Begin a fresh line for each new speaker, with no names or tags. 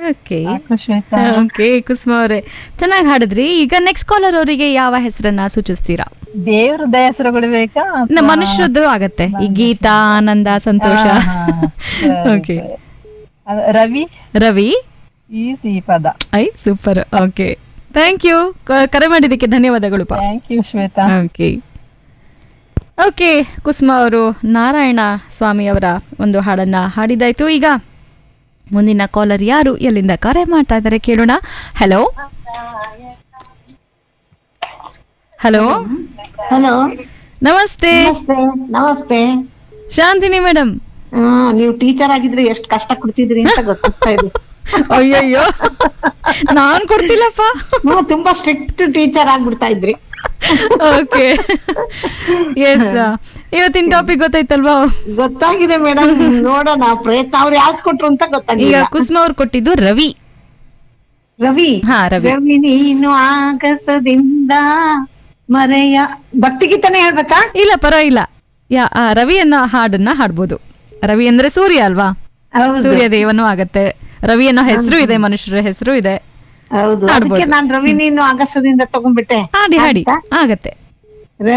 Okay
ಸಾಕು Shweta
okay ಕುಸುಮ ಅವರೇ ಚೆನ್ನಾಗಿ ಹಾಡಿದ್ರಿ ಈಗ ನೆಕ್ಸ್ಟ್ ಕಾಲರ್ ಅವರಿಗೆ ಯಾವ ಹೆಸರನ್ನ ಸೂಚಿಸ್ತೀರಾ
ದೇವ್ರ ಹೆಸರುಗಳು ಬೇಕಾ
ನಮ್ಮ ಮನುಷ್ಯರದ್ದು ಆಗತ್ತೆ ಈ ಗೀತಾ ಆನಂದ ಸಂತೋಷ ಓಕೆ
ಅದು ರವಿ
ರವಿ
ಈ ಸಿ ಪದ
ಐ ಸೂಪರ್ ಓಕೆ ಥ್ಯಾಂಕ್ ಯು ಕರೆ ಮಾಡಿದ್ದಕ್ಕೆ ಧನ್ಯವಾದಗಳು ಪಾ
thank you Shweta
okay okay Kusuma ಅವರು ನಾರಾಯಣ ಸ್ವಾಮಿಯವರ ಒಂದು ಹಾಡನ್ನ ಹಾಡಿದಾಯ್ತು ಈಗ ಮುಂದಿನ ಕಾಲರ್ ಯಾರು ಎಲ್ಲಿಂದ ಕರೆ ಮಾಡ್ತಾ ಇದ್ದಾರೆ ಕೇಳೋಣ ಹಲೋ ಹಲೋ
ಹಲೋ
ನಮಸ್ತೆ
ನಮಸ್ತೆ ನಮಸ್ತೆ
ಶಾಂತಿನಿ ಮೇಡಮ್
ಹಾ ನೀವು ಟೀಚರ್ ಆಗಿದ್ರೆ ಎಷ್ಟ್ ಕಷ್ಟ ಕೊಡ್ತಿದ್ರಿ ಅಂತ ಗೊತ್ತಾಗ್ತಾ ಇದೆ
ಅಯ್ಯಯ್ಯೋ ನಾನ್ ಕೊಡ್ತಿಲ್ಲಪ್ಪ
ನೀವು ತುಂಬಾ ಸ್ಟ್ರಿಕ್ಟ್ ಟೀಚರ್ ಆಗ್ಬಿಡ್ತಾ ಇದ್ರಿ
ಓಕೆ ಎಸ್ ಇವತ್ತಿನ ಟಾಪಿಕ್ ಗೊತ್ತಾಯ್ತಲ್ವಾ
ಗೊತ್ತಾಗಿದೆ ಮೇಡಮ್ ನೋಡೋಣ ಪ್ರಯತ್ನ ಅವ್ರು ಯಾವ್ದು ಕೊಟ್ರು ಅಂತ
ಈಗ
ಗೊತ್ತಾಗಿಲ್ಲ
ಕುಸುಮ ಅವ್ರು ಕೊಟ್ಟಿದ್ದು ರವಿ
ರವಿ
ಹಾ ರವಿ
ರವಿ ನೀನು ಆಗಸದಿಂದ ಮರೆಯ ಭಕ್ತಿಗೀತನೇ ಹೇಳ್ಬೇಕಾ
ಇಲ್ಲ ಪರವಾಗಿಲ್ಲ ಯಾ ಆ, ರವಿ ಅನ್ನೋ ಹಾಡನ್ನ ಹಾಡ್ಬೋದು ರವಿ ಅಂದ್ರೆ ಸೂರ್ಯ ಅಲ್ವಾ
ಹೌದು
ಸೂರ್ಯ ದೇವನು ಆಗತ್ತೆ ರವಿ ಅನ್ನೋ ಹೆಸರು ಇದೆ ಮನುಷ್ಯರ ಹೆಸರು ಇದೆ
ಹೌದು
ಹಾಡ್ಬೋದು.
ಅದಕ್ಕೆ ನಾನ್ ರವಿ ನೀನು ಆಗಸದಿಂದ ತಗೊಂಡ್ಬಿಟ್ಟೆ
ಹಾಡಿ ಹಾಡಿ ಆಗತ್ತೆ